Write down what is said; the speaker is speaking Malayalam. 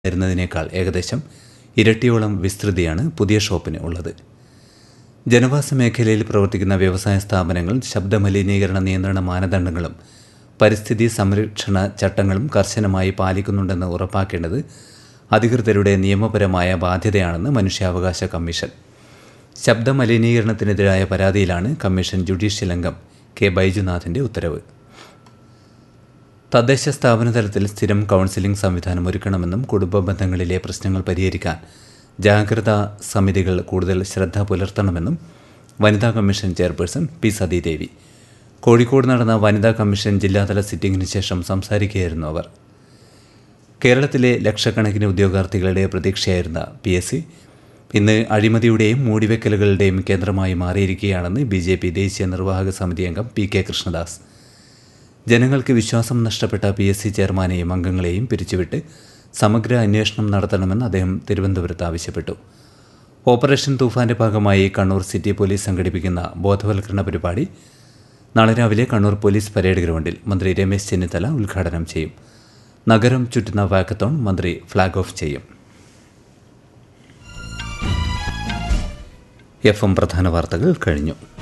വരുന്നതിനേക്കാൾ ഏകദേശം ഇരട്ടിയോളം വിസ്തൃതിയാണ് പുതിയ ഷോപ്പിന് ഉള്ളത് ജനവാസ മേഖലയിൽ പ്രവർത്തിക്കുന്ന വ്യവസായ സ്ഥാപനങ്ങൾ ശബ്ദമലിനീകരണ നിയന്ത്രണ മാനദണ്ഡങ്ങളും പരിസ്ഥിതി സംരക്ഷണ ചട്ടങ്ങളും കർശനമായി പാലിക്കുന്നുണ്ടെന്ന് ഉറപ്പാക്കേണ്ടത് അധികൃതരുടെ നിയമപരമായ ബാധ്യതയാണെന്ന് മനുഷ്യാവകാശ കമ്മീഷൻ ശബ്ദമലിനീകരണത്തിനെതിരായ പരാതിയിലാണ് കമ്മീഷൻ ജുഡീഷ്യൽ അംഗം കെ ബൈജുനാഥിന്റെ ഉത്തരവ് തദ്ദേശ സ്ഥാപന തലത്തിൽ സ്ഥിരം കൗൺസിലിംഗ് സംവിധാനം ഒരുക്കണമെന്നും കുടുംബ ബന്ധങ്ങളിലെ പ്രശ്നങ്ങൾ പരിഹരിക്കാൻ ജാഗ്രതാ സമിതികൾ കൂടുതൽ ശ്രദ്ധ പുലർത്തണമെന്നും വനിതാ commission chairperson P Sathidevi Kozhikode നടന്ന വനിതാ കമ്മീഷൻ ജില്ലാതല സിറ്റിംഗിന് ശേഷം സംസാരിക്കുകയായിരുന്നു അവർ കേരളത്തിലെ ലക്ഷക്കണക്കിന് ഉദ്യോഗാർത്ഥികളുടെ പ്രതീക്ഷയായിരുന്ന പി എസ് സി ഇന്ന് അഴിമതിയുടെയും മൂടിവെക്കലുകളുടെയും കേന്ദ്രമായി മാറിയിരിക്കുകയാണെന്ന് ബി ജെ പി ദേശീയ നിർവാഹക സമിതി അംഗം പി കെ കൃഷ്ണദാസ് ജനങ്ങൾക്ക് വിശ്വാസം നഷ്ടപ്പെട്ട പി എസ് സി ചെയർമാനെയും അംഗങ്ങളെയും പിരിച്ചുവിട്ട് സമഗ്ര അന്വേഷണം നടത്തണമെന്ന് അദ്ദേഹം തിരുവനന്തപുരത്ത് ആവശ്യപ്പെട്ടു ഓപ്പറേഷൻ തൂഫാന്റെ ഭാഗമായി കണ്ണൂർ സിറ്റി പോലീസ് സംഘടിപ്പിക്കുന്ന ബോധവൽക്കരണ പരിപാടി നാളെ രാവിലെ കണ്ണൂർ പോലീസ് പരേഡ് ഗ്രൗണ്ടിൽ മന്ത്രി രമേശ് ചെന്നിത്തല ഉദ്ഘാടനം ചെയ്യും നഗരം ചുറ്റുന്ന വാക്കത്തോൺ മന്ത്രി ഫ്ളാഗ് ഓഫ് ചെയ്യും എഫ് എം പ്രധാന വാർത്തകൾ കഴിഞ്ഞു